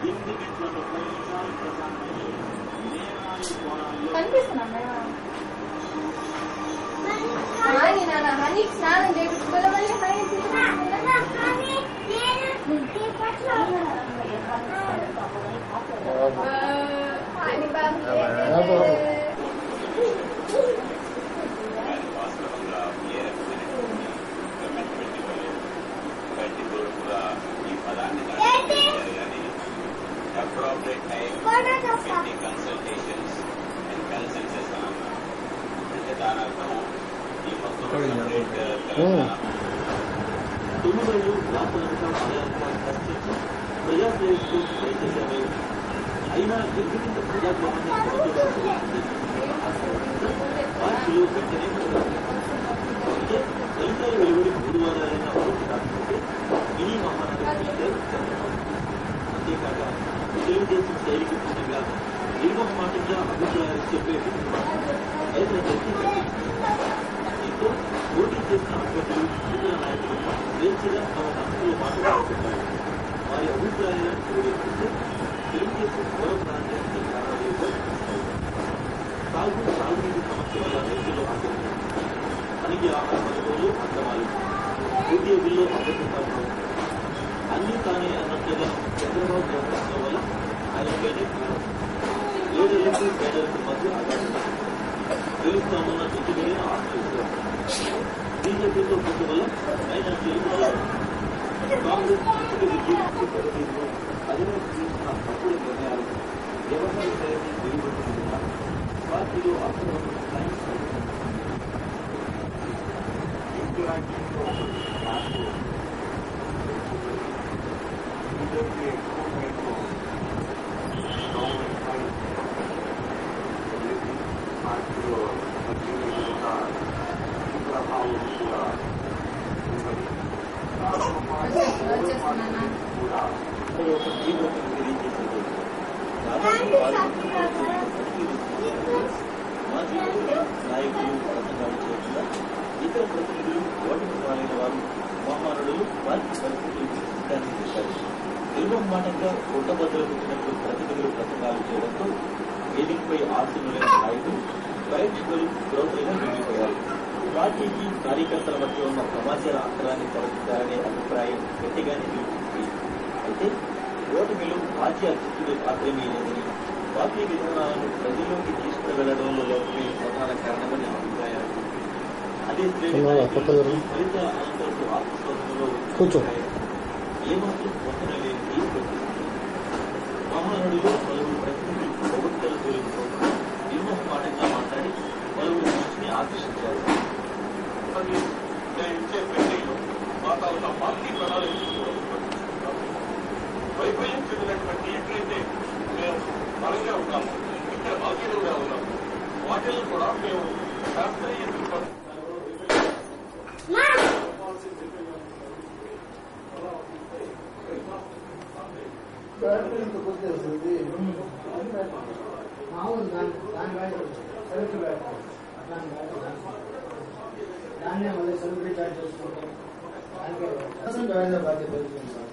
కనిపిస్తున్నా madam hi నాన్న honey స్నానం చేయించుకోలే మళ్ళీ హాయ్ హాయ్ బాబు వాస్తవంగా ఏ రకమైన కమిట్మెంట్ ఇవ్వలేదు బయటి కూడా కూడా ఈ పదాన్ని దాటించారు కానీ అప్రోప్రియట్ టైం పెట్టి కన్సల్టేషన్స్ అండ్ కన్సెన్సెస్ అని అన్నారు అంటే దాని అర్థం ఈ మొత్తం separate తెలంగాణ తొమ్మిదేళ్ళు రాష్ట్రంతా ఆలయంగా చర్చించి ప్రజాశ్రేయస్సు ప్రయత్నించారు అయినా ఎందుకంత ప్రజాగ్రహాన్ని పార్టీలు వెంటనే అంటే ఫలితాలు వెలువడి మూడు వారాలైన వరకు కాకపోతే మినీ మహానగరం అంతేకాక తెలుగుదేశం శైలికి భిన్నంగా నిర్మహమాటంగా అభిప్రాయాలు చెప్పే రైతుల చర్చించారు దీంతో పోటీ చేసిన అభ్యర్థులు ఇతర నాయకులు స్వేచ్ఛగా తమ మనసులో మాట్లాడుతున్నారు వారి అభిప్రాయాలను తెలియజేస్తే తెలుగుదేశం మూల ప్రాంతానికి కారణాలు సాగు సాగునీటి సమస్య వల్ల రైతులు ఆందోళన పనికి ఆహార పథకంలో అక్రమాలు ఉద్యోగుల్లో అభ్యర్థితాలు అన్ని తానే అన్నట్లుగా చంద్రబాబు వ్యవహరించడం వల్ల ఆయనపైనే లీడర్లకు పేదలకు మధ్య ఆధారం గెలుస్తామన్న దుట్టుబడిన ఆశ్రయిస్తారు బీజేపీతో పొత్తు వల్ల మైనార్టీలు కాంగ్రెస్ ఇసుక విద్యుత్ పరిస్థితులు అధినేత తీసుకున్న తప్పుడు నిర్ణయాలు వ్యవసాయ శైలి మెరుగుపడుతున్న పార్టీలో అక్రమమైన సైన్స్ వచ్చేస్తున్నానా ఒక తీవ్రతను తెలియజేసింది దాదాపు మాజీ నాయకులు ప్రసంగాలు చేయకుండా ఇతర ప్రతినిధులు ఓటమి పాలైన వారు మహానుడులు వారికి పరిస్థితులు విశిష్టాన్ని చేశారు నిర్మమాటంగా పుట్టబద్దలు పెట్టినట్లు ప్రతినిధులు ప్రసంగాలు చేయడంతో వేదికపై ఆశీనులైన నాయకులు ప్రేక్షకులు శ్రోతలుగా మిగిలిపోయారు పార్టీకి కార్యకర్తల మధ్య ఉన్న సమాచార అంతరాన్ని తొలగించాలనే అభిప్రాయం గట్టిగానే నిలుపుతుంది అయితే ఓటమిలో పార్టీ అధ్యక్షుడు పాత్రమీ లేదని పార్టీ విధానాలను ప్రజల్లోకి తీసుకుని వెళ్లడంలో లోపమే ప్రధాన కారణమని అభిప్రాయాలు అదే శ్రేణి ఫలితాల అనంతరపు ఆత్మశోధనలో కూర్చో. ఏమాత్రం పొందన లేని ఈ ప్రకృతి మహానుడిలో పలువురు ప్రతినిధులు ప్రవక్తల తోలిపోకుండా నిర్మోహమాటంగా మాట్లాడి పలువురు దృష్టిని ఆకర్షించారు అది నేను ఇచ్చే పెళ్లిలో వాతావరణ పార్టీ ప్రణాళిక వైఫల్యం చెందినటువంటి ఎక్కడైతే మేము బలంగా ఉన్నాము ఇక్కడ బలహీనంగా ఉన్నాము వాటిల్లో కూడా మేము శాస్త్రీయ దృక్పథం మామూలు దాని దాని బయట సెలెక్ట్ బయట అట్లాంటి బయట దాన్నే మళ్ళీ సెలబ్రిటీ చార్జ్ చేసుకుంటాం దానికే పర్సెంట్ వేరే బాధ్యత తెలుస్తుంది సార్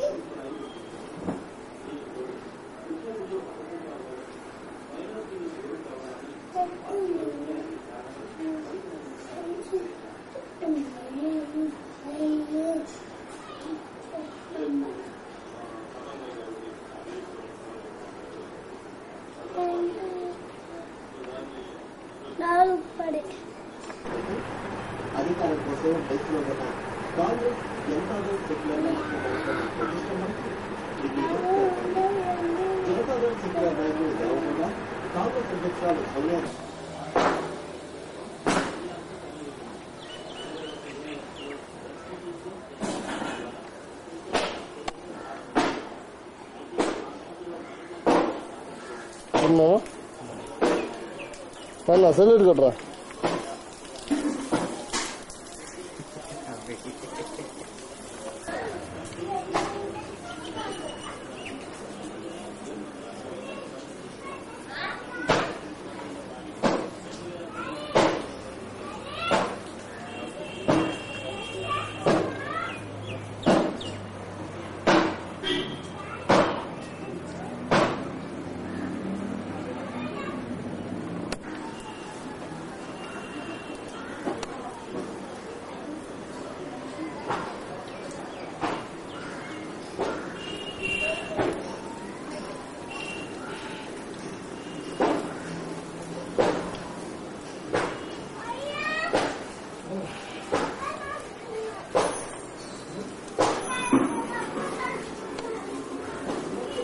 నాలుగు పడే అధికారం కోసం బయటలో ఉన్న కాంగ్రెస్ జనతాదళ్ సెక్యులర్ జనతాదళ్ సెక్యులర్ నాయకులు జరగకుండా కాంగ్రెస్ అధ్యక్షురాలు సోనియా అన్నా అన్న సెల్యూట్ కొట్రా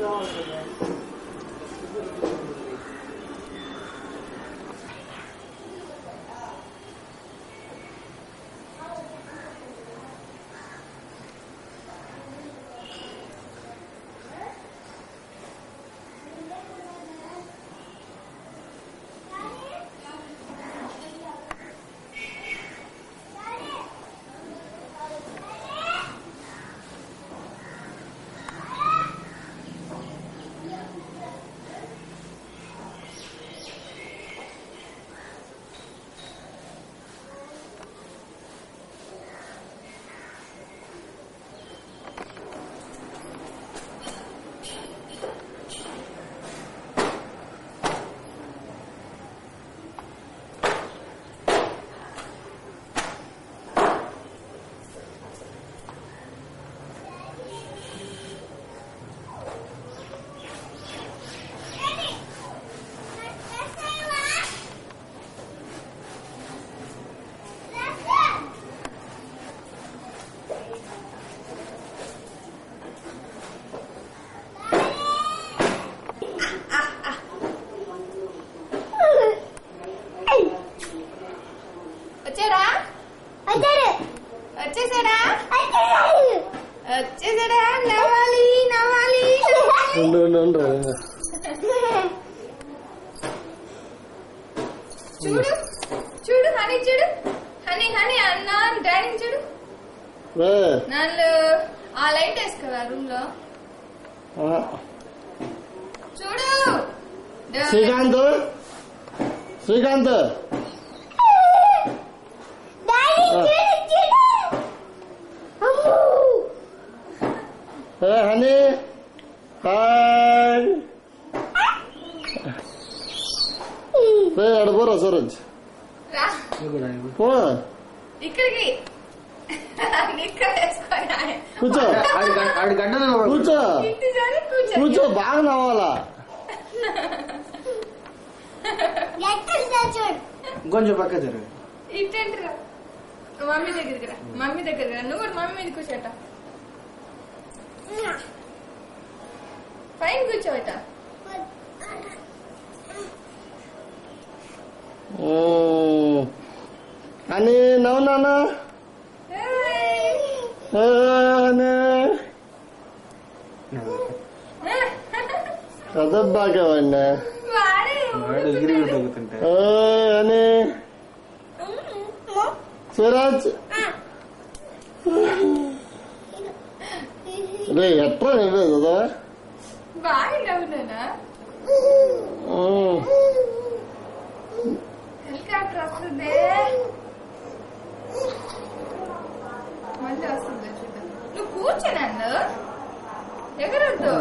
వచ్చారా వచ్చేసాడా వచ్చేసాడా నవ్వాలి నవ్వాలి ఉండు ఉండు ఉండు చూడు చూడు హనీ చూడు హనీ హనీ అన్న డాడీ చూడు రే నాళ్ళు ఆ లైట్ వేసుకోవా రూమ్ లో ఆ, చూడు శ్రీకాంత్ శ్రీకాంత్ ఏ హనీ హాయ్ రే అడుగురా సూరజ్ రా పో ఇక్కడికి ఇక్కడ వేసుకోరా కూర్చో ఆడి గడ్డ కూర్చో ఇంటి జారి కూర్చో కూర్చో బాగా నవ్వాలా కొంచెం పక్క జరగదు ఇట్టంటిరా మమ్మీ దగ్గరికి రా మమ్మీ దగ్గరికి రా నువ్వు కూడా మమ్మీ మీద కూర్చోట పైన కూర్చోవట ఉమ్. అని నవ్వు నాన్న ఏ, అని. కథ బాగా వాడినా వాడే వాడు ఎగిరి తగ్గుతుంటే ఏ, అని సిరాజ్ రే ఎట్లా నువ్వే కదా బాగా నవ్వునా ఉమ్. హెలికాప్టర్ వస్తుంది మళ్ళీ వస్తుంది చూద్దాం నువ్వు కూర్చో నన్ను ఎగరొద్దు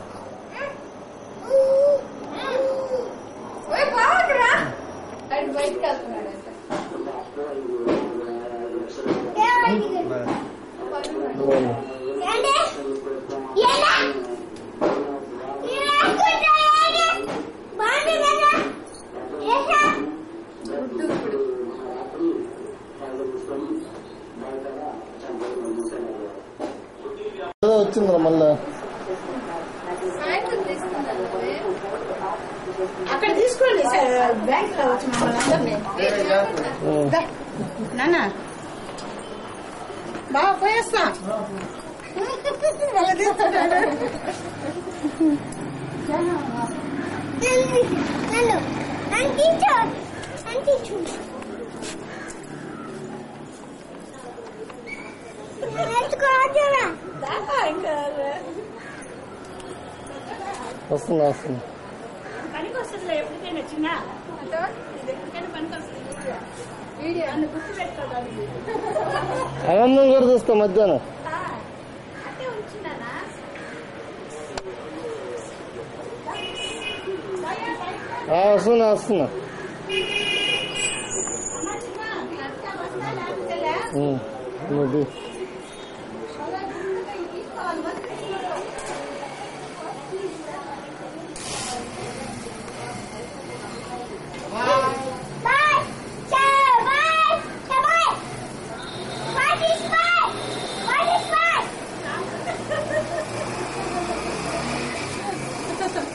ఓయ్ బాగురా అది బయటకు వెళ్తున్నాడంట గుడ్డు ఇప్పుడు ఏదో వచ్చిందిరా మళ్ళా సాయంత్రం తీసుకుంటాను అక్కడ తీసుకోండి సార్ బ్యాంక్ లో వచ్చి మమ్మల్ని అందరినీ ఉమ్. నాన్న బాగా పోయేస్తా మళ్ళీ తీసుకుంటాడు వస్తున్నా వస్తున్నా పనికి వస్తుందిలే ఎప్పటికైనా చిన్న ఇది ఎప్పటికైనా పనికి వస్తుంది వీడియో అన్ని గుర్తు పెట్టుకోవాలి ఆనందం కూడా చూస్తా మధ్యాహ్నం అంటే ఉంచినానా ఆ, వస్తున్నా వస్తున్నా ఉమ్. ఇది.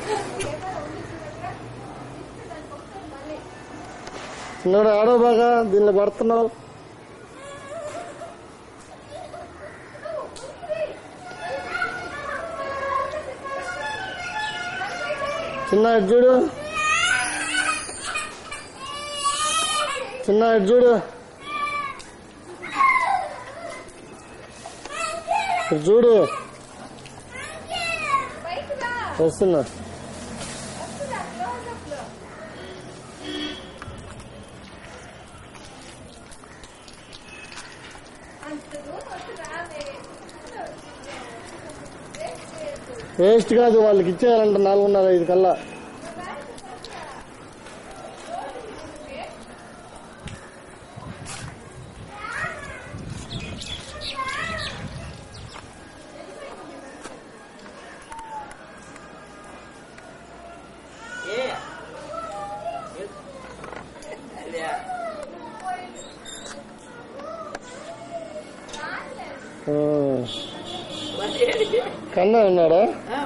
చిన్నడు ఆడో బాగా దీనిలో పడుతున్నావు చిన్న ఇటు చూడు చిన్న ఇటు చూడు ఇటు చూడు వస్తున్నా వేస్ట్ కాదు వాళ్ళకి ఇచ్చేయాలంట నాలుగున్నర ఐదు కల్లా ఆ. కన్నా ఉన్నాడా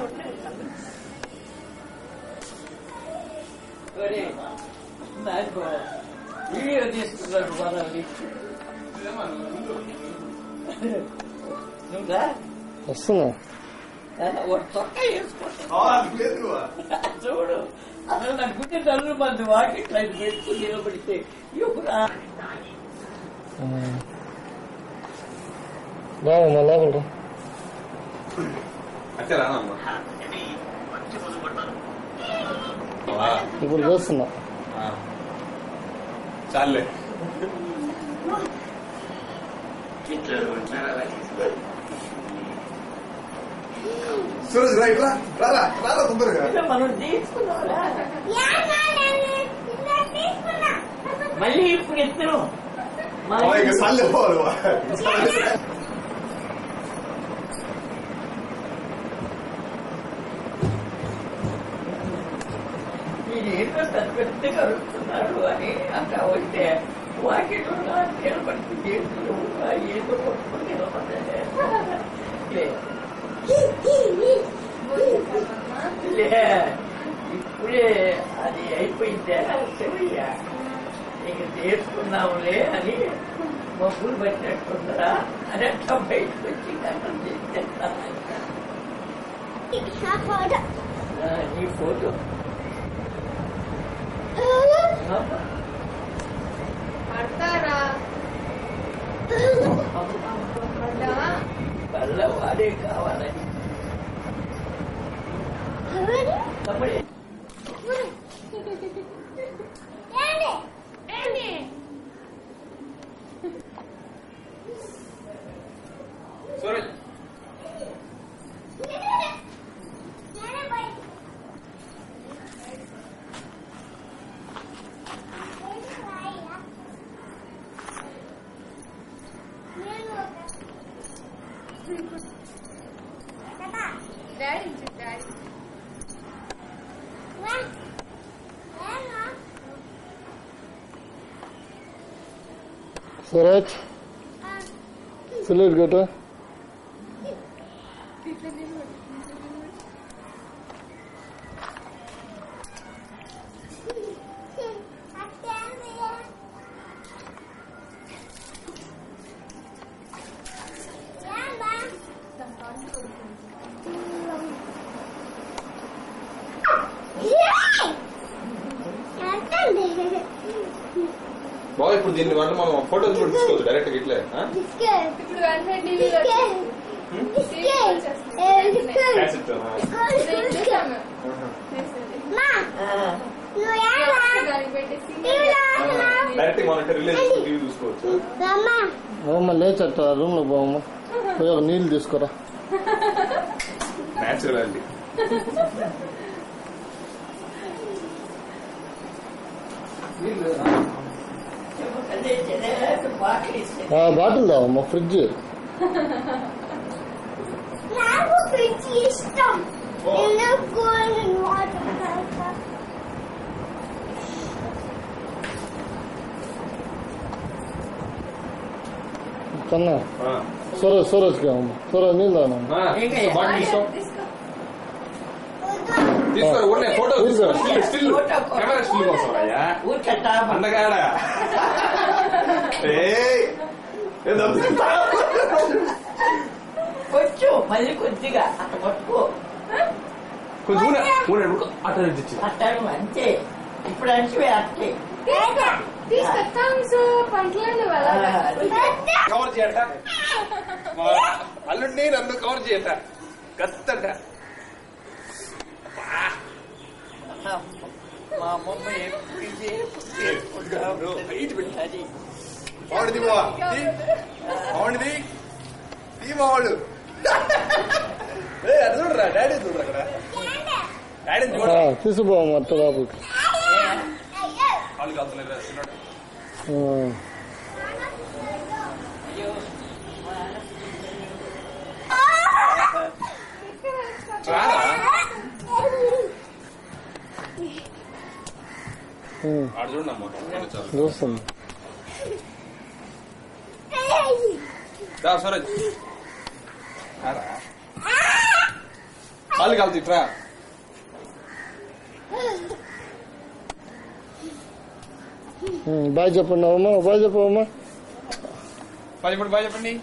వీడియో తీసుకున్నాడు మనల్ని నువ్వురా వస్తున్నా వాడు చొక్కా వేసుకుంటా చూడు అసలు అనుకుంటే నలుగురు మంది వాకిట్లో అది పెట్టుకుని నిలబడితే ఎవరా బాగుందా లోపల అట్టే రానమ్మా ఇప్పుడు చూస్తున్నా చాలే సూరజ్ రా ఇట్లా రారా రారా తొందరగా ఇలా మనం తీసుకున్నారా మళ్ళీ ఇప్పుడు ఎత్తును అమ్మా, ఇంకా సార్లే పోవాలి వా. ఇది ఏంటో పెద్ద పెద్దగా అడుగుతున్నాడు అని అక్కడ వస్తే వాకిట్లో నిలబడి చేతులు ఏదో కొట్టుకుని నిలబడ్డాడే లే. లే ఇప్పుడే అది అయిపోయిందే శివయ్య ఇక చేసుకున్నాములే అని మబ్బులు పట్టినట్టుందరా అని అట్లా బయటకు వచ్చి కట్టం చేసేస్తా నీ ఫోటో పడతారా పడ్డా వల్ల వాడే కావాలని తమ్ముడే సూరజ్ డాడీ చూడు డాడీ సూరజ్ సిల్యూట్ కొట్టు బాగా ఇప్పుడు దీన్ని వంట మనం ఫోటోలు కూడా తీసుకోవచ్చు డైరెక్ట్ గా ఇట్లే ఆ? ఇప్పుడు వెంటనే టీవీలో క్యాసెట్ ఆ. చూసాము ఆహా. దానికి పెట్టేసి డైరెక్ట్ గా మనం రిలీజ్ టీవీ చూసుకోవచ్చు అమ్మ లేచట్ట రూమ్ లో పోవమ్మ పోయి ఒక నీళ్ళు తీసుకురా న్యాచురాలిటీ అదే జనాలకు బాటిల్ ఇస్తే ఆ బాటిల్ దావమ్మ ఫ్రిడ్జ్ నాకు ఫ్రిడ్జ్ ఇష్టం నేను కూల్ వాటర్ కన్నా సూరజ్ సూరజ్ కి అమ్మ సూరజ్ నీళ్ళు తాగమ్మా బాటిల్ తీసుకో తీసుకో వద్దు తీసుకోరా ఊరినే ఫోటో తీసుకో తీసుకో. స్టిల్ ఫోటో కోసం. కెమెరా స్టిల్ కోసం అయ్యా ఊరికట్టా అందగాడ ఏయ్ ఏదో కొంచెం మళ్ళీ కొద్దిగా అట్ట పట్టుకో కొంచెం ఊనే ఊనే ఉడుకో అట్లా తెచ్చి అట్టాను అంతే ఇప్పుడు అంటే అట్టే తీసుకో తీసుకో థమ్స్ పంటలను వెళ్ళాలి కవర్ చేయట మా అల్లుడిని నన్ను కవర్ చేయట గత్తట మా అమ్మమ్మ ఎప్పుడు ఇదే చేసుకుంటాము. అది మామిడిది బావా మామిడిది ఈ మావాళ్ళు ఏ అది చూడరా డాడీ చూడరా అక్కడ డాడీ ఆ, చూడరా తీసుకుపోవమ్మా అత్త లోపలికి కాళ్ళు కాలుతున్నాయి చిన్నోడు ఆ. రారా ఉమ్, ఆడు చూడమ్మా చాలు చూస్తుంది రా స్వరాజ్ రారా కాళ్ళు కాలుతీట్రా ఉమ్, బాయ్ చెప్పండి అమ్మా బాయ్ చెప్పమ్మా బాయ్ చెప్పండి బాయ్ చెప్పండి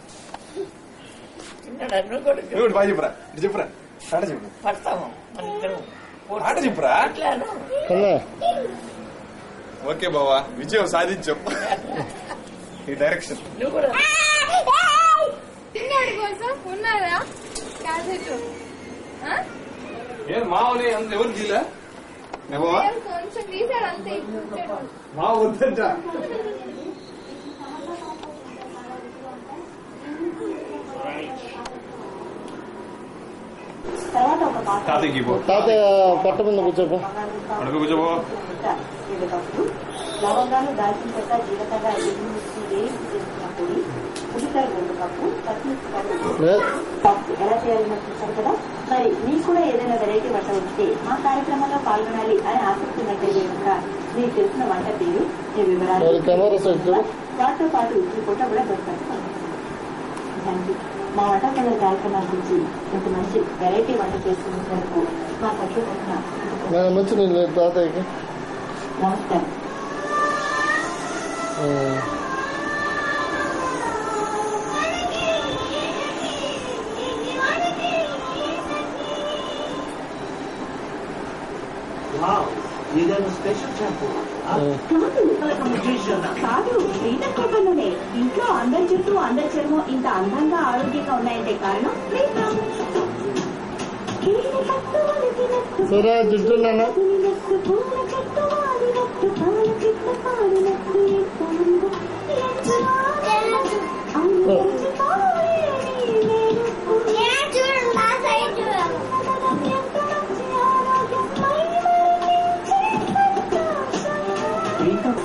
చిన్నడు అన్ను కూడా నువ్వు ఒకటి బాయ్ చెప్పురా ఇటు చెప్పురా ఆట చెప్పు పడతాము మన ఇద్దరం ఆట చెప్పురా అట్లాను కన్నా ఓకే బావా విజయం సాధించాం ఈ డైరెక్షన్ నువ్వు కూడా తిన్నాడు కోసం ఉన్నారా క్యాసెట్ ఆ? ఏం మావని అంత ఎవరు తీలా బావా ఏం కొంచెం తీసాడు అంతే ఇచ్చాడు. మా వద్దంట తాతయ్యకి పో తాతయ్య పట్ట మీద కూర్చోపో అడుగు కూర్చోబో లవంగాలు దాల్చిన చెక్క జీలకర్ర ఎండుమిర్చి వేసి చేసిన పొడి ఉల్లిపాయ రెండు కప్పు పచ్చిమిర్చి కర్రీ లే పప్పు ఎలా చేయాలో చూసారు కదా మరి మీకు కూడా ఏదైనా వెరైటీ వంట వస్తే మా కార్యక్రమంలో పాల్గొనాలి అని ఆసక్తి ఉన్నట్టే కనుక మీకు తెలిసిన వంట పేరు మీ వివరాలు మరి కెమెరా సైడ్ చూడు. వాటితో పాటు ఈ ఫోటో కూడా దొరుకుతుంది థ్యాంక్ యూ మా వంటకాల కార్యక్రమాల గురించి ఇంత మంచి వెరైటీ వంట చేసుకున్నందుకు మా తరఫున నేను మంచి నీళ్ళు లేదు తాతయ్యకి నమస్కారం ఉమ్. ఇదేమో స్పెషల్ షాంపూ ఉమ్. కాదు రీటల్ కోపంలోనే ఇంట్లో అందరి చుట్టూ అందరి చర్మం ఇంత అందంగా ఆరోగ్యంగా ఉన్నాయంటే కారణం రీటల్. సరే జుట్టు నాన్న పులినెక్కు పూల చెట్టు వాడినట్టు పాల చిట్ట పాడినట్టు ఎంతమందో ఎంతమందో అందరి పాడేది మెరుపు. ఎంత మంచి ఆరోగ్యం పై మరిపించే సంతోషం.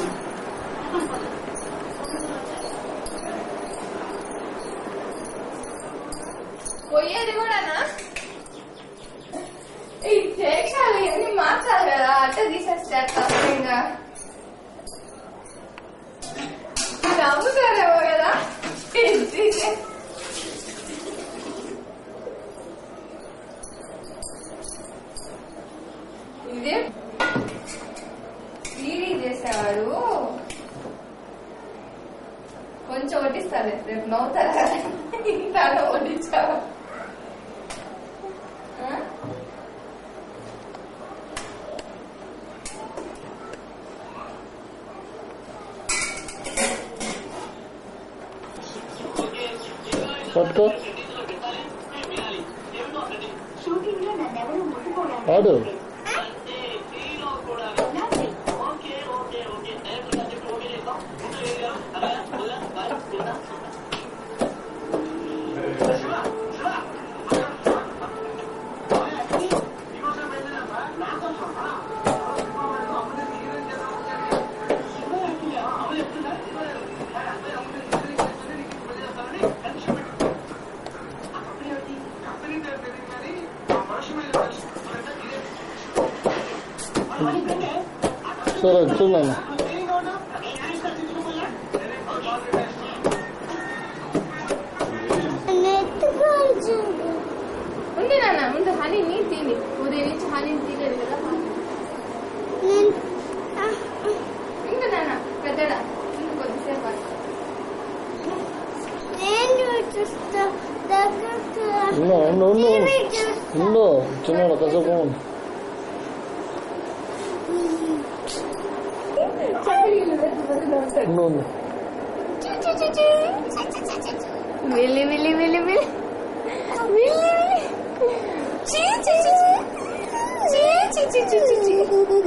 పోయేది కూడానా ఈ చేక్షాలు ఇవన్నీ మార్చాలి కదా అట్ట తీసేస్తారు ఇంకా ఇది అమ్ముతారేమో కదా ఇది. ఇదే సీరీ చేసేవాడు కొంచెం వడ్డిస్తారు రేపు నవ్వుతారా ఇంత వడ్డించావా ఆ? పట్టుకో షూటింగ్ లో నన్నెవరూ ముట్టుకోవడానికి ఆడు సరే చూడన్నా ఉంది నాన్న ముందు హనీ నీ తిని ఉదయం నుంచి హనీ కాసేపు ఉండు. ఉండు, ఉండు. విల్లి విల్లి విల్లి విల్లి విల్లి విల్లి చీ చీ చీ చీ చీ చీ చీ చీ చీ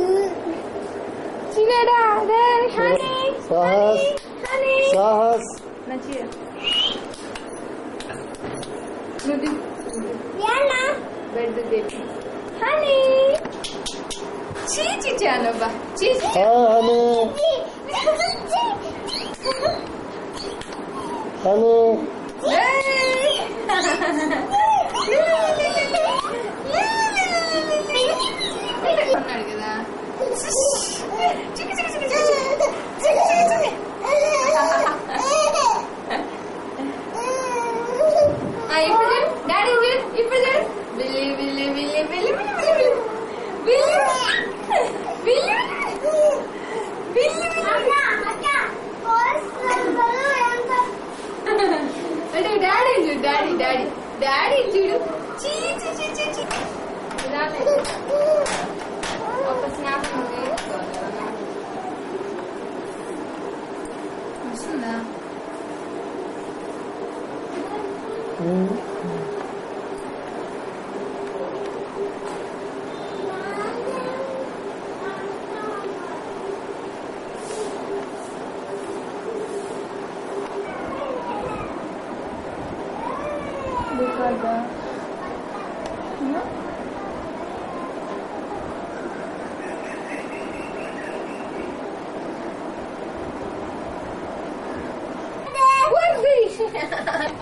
చిన్నడా హనీ సాహస్ హనీ సాహస్ మంచిగా నువ్వు ఏనా బెడ్ తెచ్చి హనీ చీ చీ చీ అనబ్బా చీ చీ హాయ్ హనీ హనీ అన్నాడు కదా ఆ, ఇప్పుడు చూడు డాడీ చూడు ఇప్పుడు చూడు బిల్లి బిల్లి బిల్లి బిల్లి బిల్లి బిల్లి బిల్లి బిల్లి అంటే డాడీ చూడు డాడీ డాడీ డాడీ చూడు చీ చీ చీ చీ చీ రాలే. ఒక స్నాప్ వస్తుందా Ricardo. No? What's this?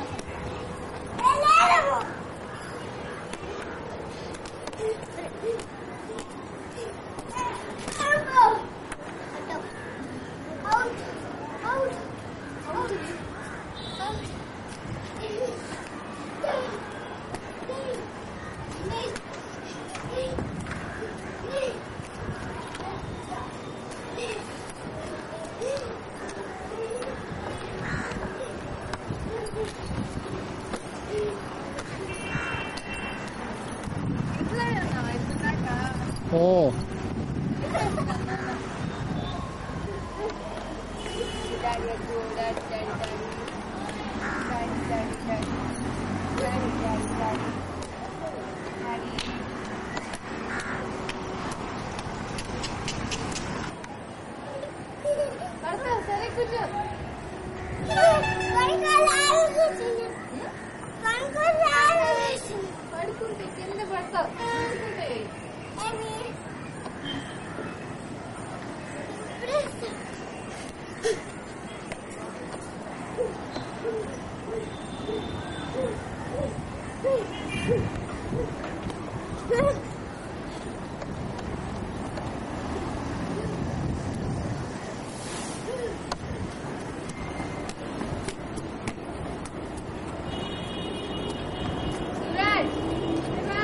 ఉమ్. సరే కూర్చో పడుకుంటే కింద పడతావు పడుకుంటే సురాజ్ రా.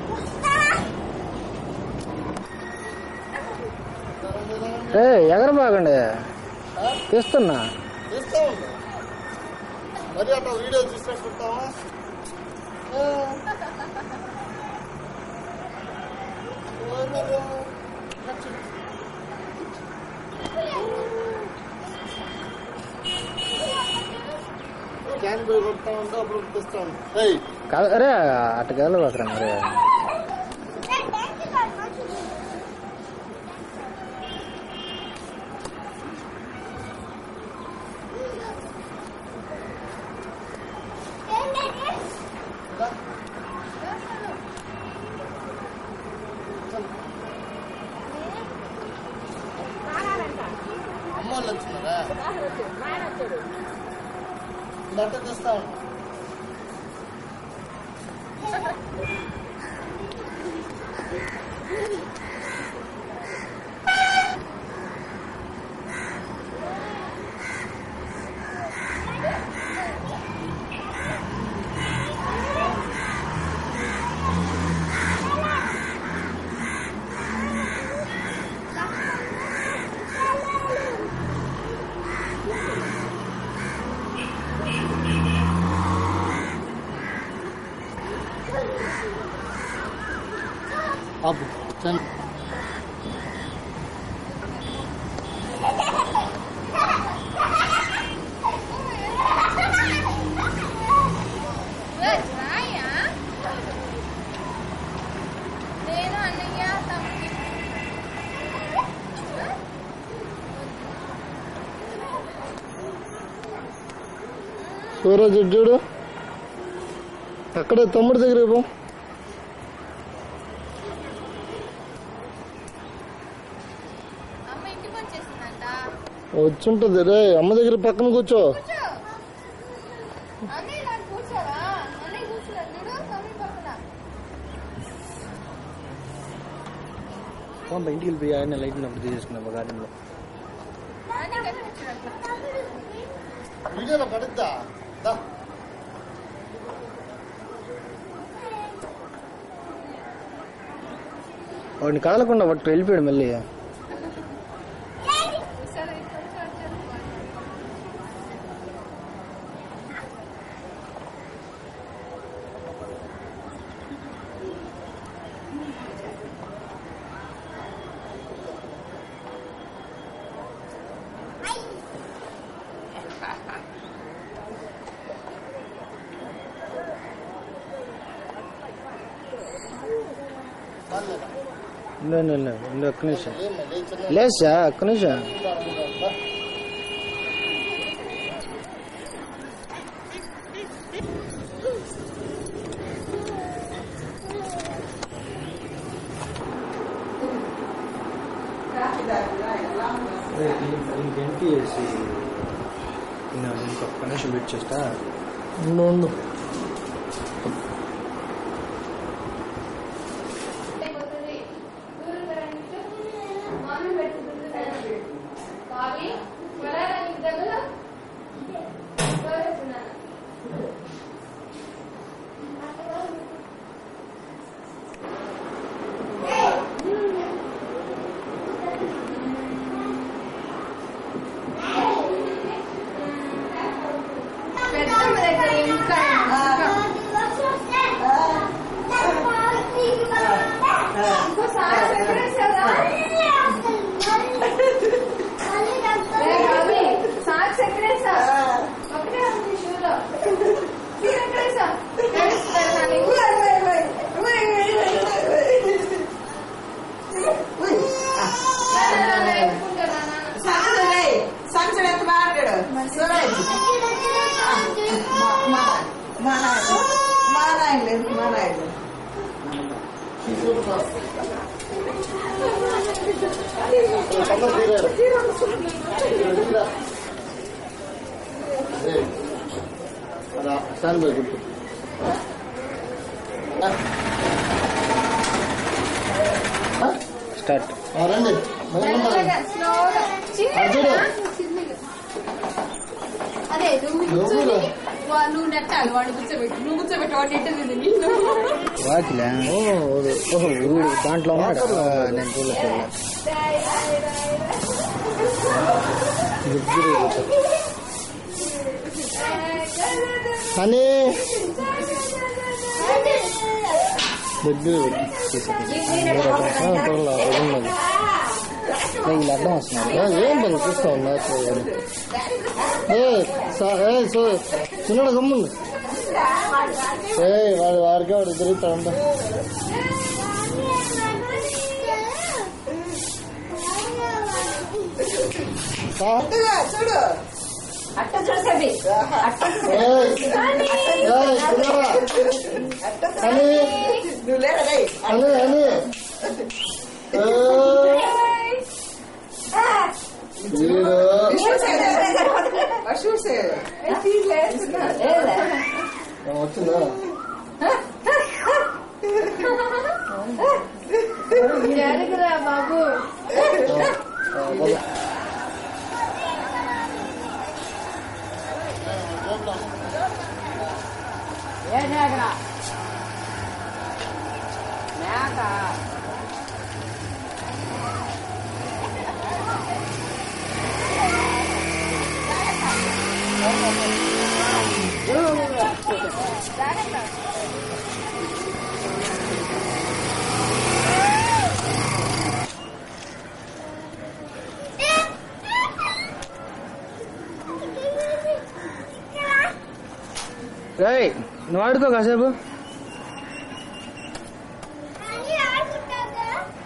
ఏ ఎగర బాగండి తీస్తున్నా తీస్తా ఉండు. మరి అట్లా వీడియో తీసుకుంటావా క్యాన్ పోయి కొడతా ఉంటే అప్పుడు తెస్తా ఉంటా ఏయ్ కాదు అరే అటు వెళ్ళబాకరా మరి అమ్మ వాళ్ళు వచ్చినారా ఇంత తెస్తా ఉంటా Thank ఆపు చన్ రాయా నేను అన్నయ్య తమ్ముడు సూరజ్ ఇటు చూడు అక్కడే తమ్ముడి దగ్గర పో అమ్మ ఇంటికి వచ్చేసిందంట వచ్చుంటది రే అమ్మ దగ్గర పక్కన కూర్చో కూర్చో అన్నయ్య నాకు కూర్చోరా అన్నయ్య కూర్చోలేదు చూడు మమ్మీ పక్కన ఇంటికి వెళ్ళిపోయి ఆయన లైట్ ఉన్నప్పుడు తీసేసుకున్నా గార్డెన్లో అన్నయ్య కనిపించినట్టు వీడియోలో పడుద్దా దా. వాడిని కదలకుండా పట్టు వెళ్ళిపోయాడు మళ్ళీ సరే కొంచెం వచ్చేది ఇందో ఇందో ఇందో ఒక్క నిమిషం లేసా ఒక్క నిమిషం ఇంకేంటి చేసి ఇంకొక నిమిషం వెయిట్ చేస్తా ఉండు ఉండు అయిపోతుంది దూరంగా రండి మామూలు పెట్టుకుంటుంది సైడ్ బాబీ వరాలా నీకు దగ్గర గౌరవిస్తున్నాను పెద్దమ్మ దగ్గర ఇంకా ఇంకో సార్ ఎక్కడేసారా సాక్స్ ఎక్కడేసా ఒకటే ఉంది షూలో షూ ఎక్కడేసా సంచుడు మాట్లాడు సూరజ్ మా నాయన మా నాయన లేదు మా నాయన పక్కన తీరారు రే. అలా స్టాండ్ బై గుర్తు స్టార్ట్ ఆ, రండి మెల్లగా స్లోగా అర్జుడు. చిన్నగా అదే నువ్వు కూర్చొని వా- నువ్వు నెట్టాలి వాడిని కూర్చోబెట్టి నువ్వు కూర్చోబెట్టి వాడిని నెట్టదు నిన్ను వాకిలా ఓహో వీడు దాంట్లో ఉన్నాడు ఆ, నేను చూడలేదు అని దగ్గర ఉన్నది వీళ్ళు అడ్డం వస్తున్నారు ఏం పని చూస్తా ఉన్నా ఏ సా- ఏ సో- చిన్నడు గమ్ముండు ఏ వాడు వాడికి వాడు తిరుగుతా ఉంటా చూడు అట్ట చూసేది అట్ట ఏయ్, ఏయ్, చిన్నడా. అని నువ్వు లేరా రేయ్. అని అని ఏ, వీడు చూసే వచ్చిందా జరుగురా బాబు ఆ, పోదా. జాగ్రత్త రేయ్ నువ్వు ఆడుకో కాసేపు అని ఆడుకుంటాగా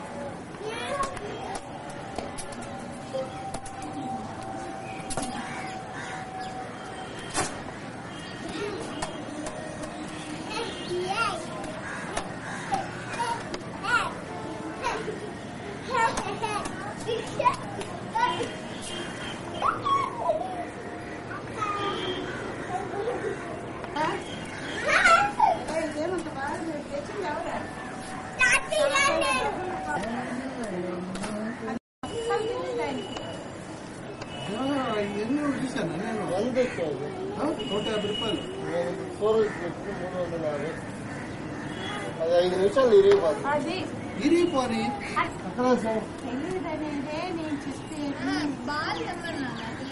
ఎన్నో చూశాను నేను ఎంత ఇచ్చావు ఆ, నూట యాభై రూపాయలు కూరలు పెట్టి మూడు వందల యాభై అది ఐదు నిమిషాలు ఇరిగిపోతుంది అది ఇరిగిపోని అక్కడ సార్ తెలియదని అంటే నేను చూస్తే బాగా ఇవ్వను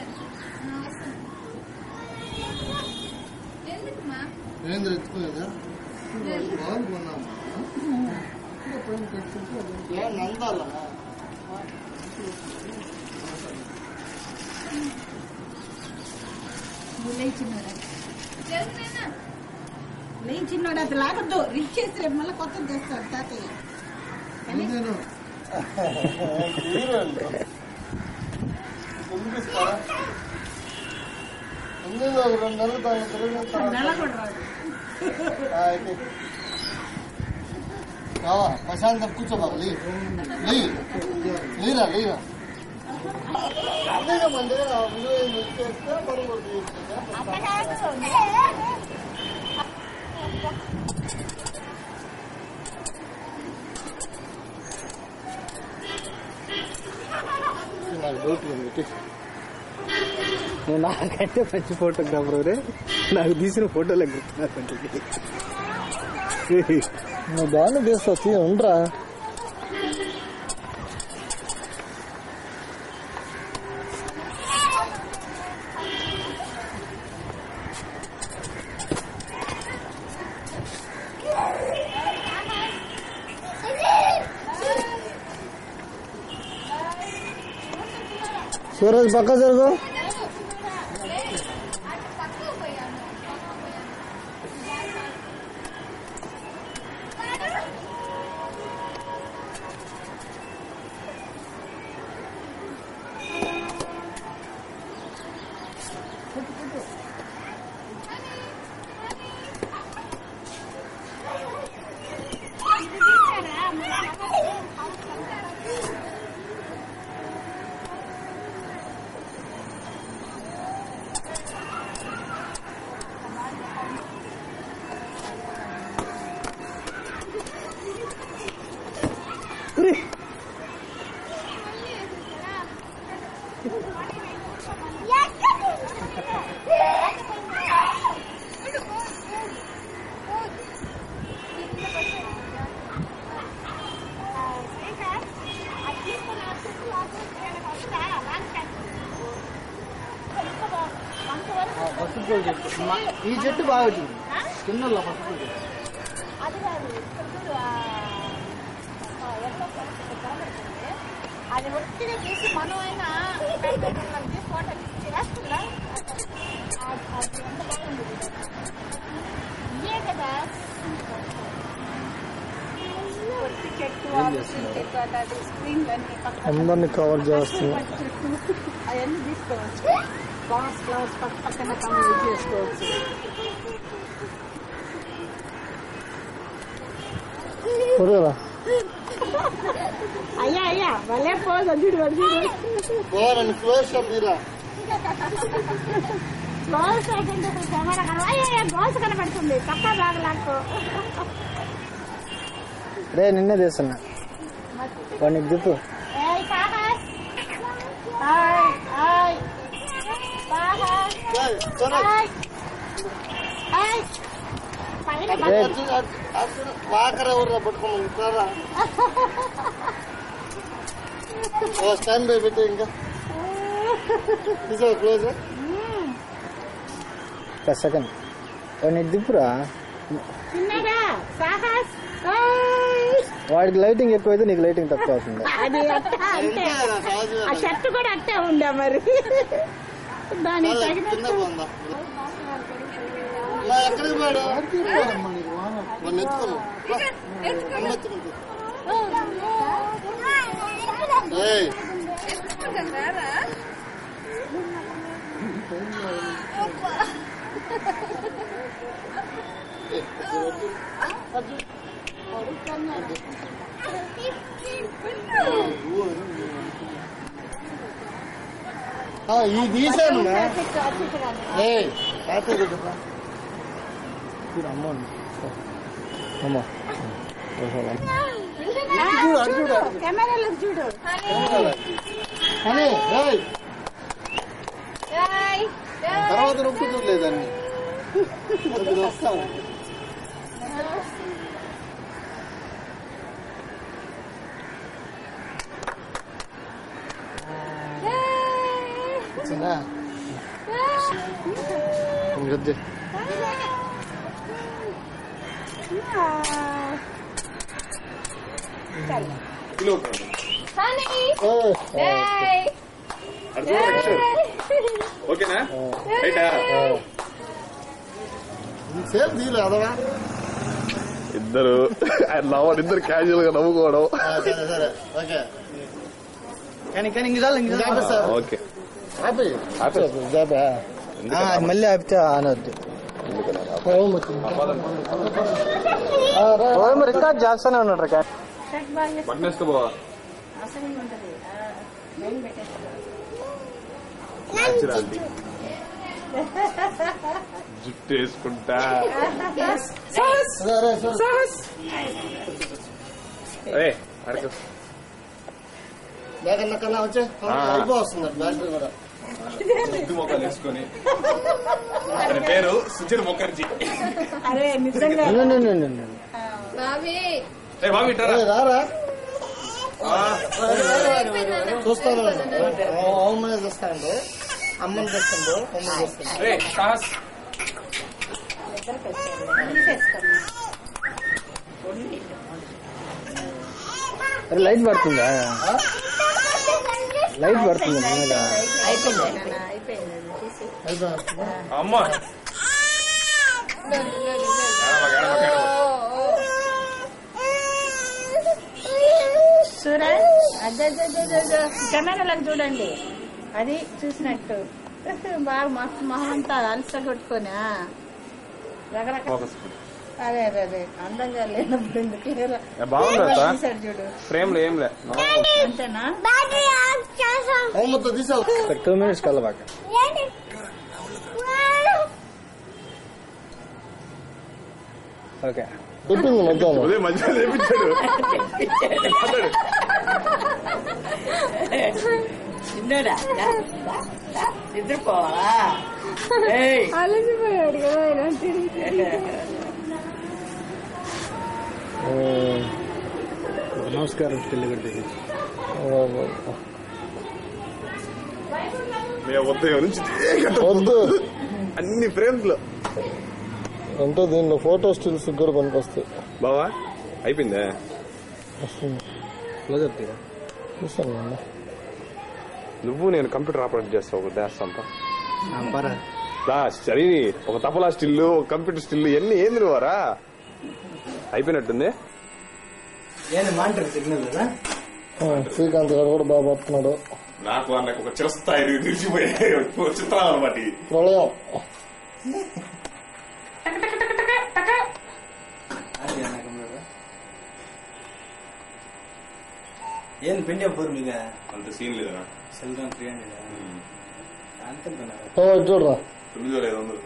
ఎందుకుమా మహేంద్ర ఎత్తుకోలేదా బాగుంది కొన్నాము ఏం నందాలా నువ్వు లేచి చిన్నోడా తెలుసునేనా లేచి చిన్నోడా అది లాగద్దు రిచ్ చేసి రేపు మళ్ళీ కొత్త చేస్తాడు తాతయ్య నేను హీరోలు పంపిస్తారా ఇందులో ఒక రెండు నెలలు దాని తిరిగిన నెల తర్వాత కూడా రాదు ఆ, అయితే రావా ప్రశాంతం కూర్చో బాబు లీ లీ లీరా లీరా అదేగా మన దగ్గర విలువ చేస్తే మనం కూడా తీసుకుంటా నాకు డౌట్ ఉంది నువ్వు నాకంటే మంచి ఫోటోగ్రాఫర్ రే నాకు తీసిన ఫోటోలే గుర్తున్నారు నువ్వు బాగానే తీస్తావు తీ ఉండరా సూరజ్ పక్క జరుగు పట్టుకోలు చెట్టు మా- ఈ చెట్టు బాగా వచ్చింది కింద పట్టుకోలు చెట్టు అది కాదు ఇక్కడ చూడు, ఆ, ఆ, ఎల్లో కలర్ ఇక్కడ కనబడుతుంది. అది ఒట్టిగా తీసి మనం అయినా మనకి ఫోటో తీసి వేస్తుందా అది అది ఎంత బాగుంది ఇది. ఇదే కదా ఒట్టి చెట్టు ఆపిల్ చెట్టు అట్లాంటి స్క్రీన్లు అన్ని పక్కన అందరిని కవర్ చేస్తుంది చెట్టు అవన్నీ తీసుకోవచ్చు ఫ్లవర్స్ ఫ్లవర్స్ పక్క పక్కన కమ్మ చేసుకోవచ్చు కొడుకురా అయ్యా అయ్యా భలే పోదు అడ్డు అడ్డు పోరని క్లోజ్ షాప్ తీరా గోల్స్ అయితే కెమెరా కనబడి గోల్స్ కనబడుతుంది తప్ప బాగలాకు రే నిన్నే తీస్తున్నా వాడిని దిప్పు ఏయ్ కాకాస్ హాయ్ హాయ్ కాకాస్ హాయ్ హాయ్ పైన వాకర ఎవరు పట్టుకోమని ఇస్తారా ఓ స్టాండ్ బై పెట్టి ఇంకా తీసావు క్లోజ్ సెకండ్ వాడిని దిప్పురా చిన్నగా సాహస్ హాయ్ వాడికి లైటింగ్ ఎక్కువైతే నీకు లైటింగ్ తక్కువ అవుతుంది అది అట్ట అంతే ఆ షర్ట్ కూడా అట్టే ఉండే మరి దానికి తగినట్టు అలా ఎక్కడికి పోయాడు మన ఎత్తుకోను అమ్మ ఎత్తుకుంటు ఏయ్ ఆ, ఈ తీసాను ఏయ్ హ్యాపీ కదా చూడు అమ్మ ఉంది. అమ్మ చూడు అటు చూడు అటు చూడు. కెమెరాలో చూడు కానీ ఏయ్ తర్వాత నొప్పుతూ లేదండి అది వస్తాను వచ్చిందా ఇంకొద్ది కిలో ఏయ్. ఓకేనా రైటా సేమ్ తీయలే అదవా ఇద్దరు ఆయన నవ్వడు ఇద్దరు క్యాజువల్ గా నవ్వుకోవడం సరే సరే ఓకే కానీ కానీ ఇంక చాలు ఇంక చాలు. సార్ ఓకే ఆపి ఆపే. జాబా ఆ, అది మళ్ళీ ఆపితే అనొద్దు రికార్డ్ చేస్తానే ఉన్నాడు రికార్డ్ షర్ట్ బాగా బట్టన్ వేసుకో బావా అసహ్యంగా ఉంటుంది మెయిన్ పెట్టేస్తాను మంచిరాంటి జుట్టు వేసుకుంటా అరే అరకు లేకన్నా కన్నా వచ్చే ఆ. అయిపోతుంది బ్యాటరీ కూడా ముద్దు మొక్కలు వేసుకొని అతని పేరు సుజన్ ముఖర్జీ అరే నిజంగా బాబీ ఏ బాబు ఇట్టారా ఏయ్, రారా ఆ, చూస్తాను అమ్మని చూస్తాండు అమ్మని చూస్తాడు అమ్మని చూస్తాడు రే సాహస్ అరే లైట్ పడుతుందా లైట్ పడుతుంది మీద అయిపోయింది అయిపోయింది తీసి అమ్మ చూరా అదే అదే అదే అదే, అదే. కెమెరాలకు చూడండి అది చూసినట్టు బాగా మస్తు మొహం అంతా అలస కొట్టుకొని ఆ. రకరకాల ఫోకస్ అదే అదే అదే అందంగా లేనప్పుడు ఎందుకు ఇలా బాగుంది అత్త. తీశాడు చూడు ఫ్రేమ్ లో ఏం లే అంతేనా అమ్మతో తీసావు ఒక టూ మినిట్స్ కల్లా బాగా ఓకే చెప్పింది మధ్యాహ్నం ఉదయం మధ్యలో లేపించాడు మాట్లాడు. చిన్నోడా నిద్రపోవాలా అలసిపోయాడు కదా ఆయన నమస్కారం పెళ్లి మేము ఉదయం నుంచి ఇదే గంట వద్దు అన్ని ఫ్రేమ్స్ లో అంటే దీనిలో ఫోటో స్టిల్స్ కూడా పనికొస్తాయి బావా అయిపోయిందా వస్తుంది క్లోజర్ తీరా చూస్తాను నాన్న. నువ్వు నేను కంప్యూటర్ ఆపరేట్ చేస్తావు ఒక డాష్ అంతా పరా దా సరే ఒక తపలా స్టిల్ ఒక కంప్యూటర్ స్టిల్ ఇవన్నీ ఏంది నువ్వరా అయిపోయినట్టుంది ఏంది మానిటర్ సిగ్నల్ కదా ఆ, శ్రీకాంత్ గారు కూడా బాగా పడుతున్నాడు నాకు నాకు ఒక చిరస్థాయి నిలిచిపోయే చిత్రాలు అనమాట ప్రళయం ఏం పిండి ఫోర్ మీద అంత సీన్ లేదా సెల్ ఫోన్ త్రీ హండ్రెడ్ అంతే ఓ, ఇటు చూడరా తొమ్మిది వేల ఐదు వందలు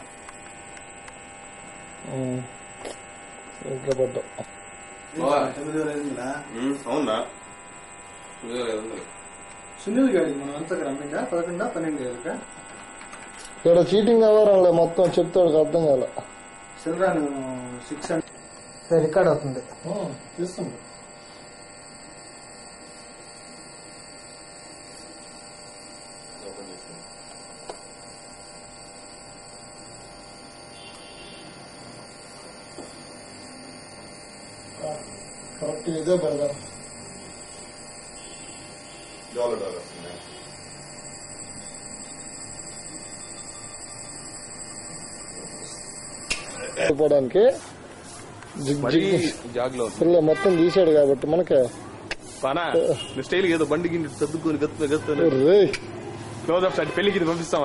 ఉమ్. ఇంట్లో పడ్డా తొమ్మిది వేల ఐదు వందలా ఉమ్, అవునా తొమ్మిది వేల ఐదు వందలు సునీల్ గారికి మనం అంతా రమ్మిందా పదకొండా పన్నెండు వేలకా ఇక్కడ చీటింగ్ అవ్వరాలే మొత్తం చెప్తాడు అర్థం కాలే సిల్రాను సిక్స్ హండ్రెడ్ రికార్డ్ అవుతుంది తీస్తుంది కరెక్ట్ ఇదే పెడదాం డాలర్ డాలర్ వస్తున్నాయి పోవడానికి జిగ్ మరీ జిగ్ జాగ్లో పిల్ల మొత్తం తీసాడు కాబట్టి మనకి పానా నువ్వు స్టైల్ ఏదో బండి గిండి సర్దుకొని గత్తు గత్తు రేయ్ క్లోజ్ అప్ సార్ పెళ్లికి ఇది పంపిస్తామా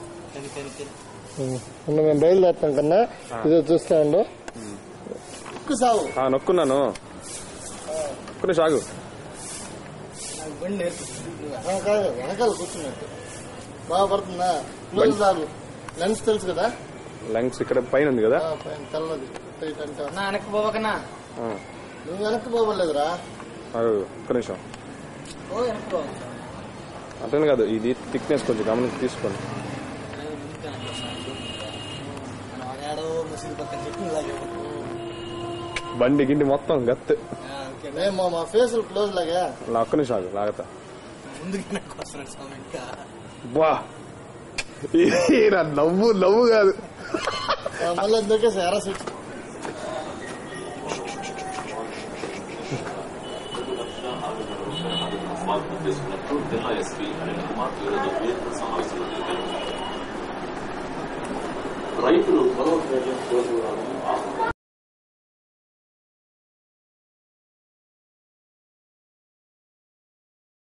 ఉన్న మేము బయలుదేరుతాం కన్నా ఇదో చూస్తా ఉండు ఎక్కువ సాగు ఆ, నొక్కున్నాను కొన్ని సాగు బండి నేర్పు ఆ, కాదు వెనకాల కూర్చున్నట్టు బాగా పడుతుందా క్లోజ్ సాగు లెన్స్ తెలుసు కదా లంగ్స్ ఇక్కడ పైన ఉంది కదా ఆ, పైన తెల్లది టైట్ అంటే నా వెనక్కి పోవకనా ఆ, నువ్వు వెనక్కి పోవలేదురా ఆగు, ఒక్క నిమిషం ఓ వెనక్కి పోవాలి అట్లనే కాదు ఇది థిక్నెస్ కొంచెం గమనించి తీసుకోండి ఆడాడో మసీదు పక్కన చెట్లు లాగే బండి గిండి మొత్తం గత్తు మేము మా ఫేస్ క్లోజ్ లాగా ఇలా ఒక్క నిమిషం ఆగు లాగతా ముందుకు వెనక్కి వస్తున్నాడు స్వామి ఇంకా బా ఈ నా నవ్వు నవ్వు కాదు ఆ, మళ్ళీ దొరికేసా ఎర్ర సీట్ చేసుకున్నట్టు జిల్లా ఎస్పీ అనిల్ కుమార్ వివిధ విలేకరుల సమావేశంలో తెలిపారు రైతులు పొలం ప్రయోజనం కోరుకోవడం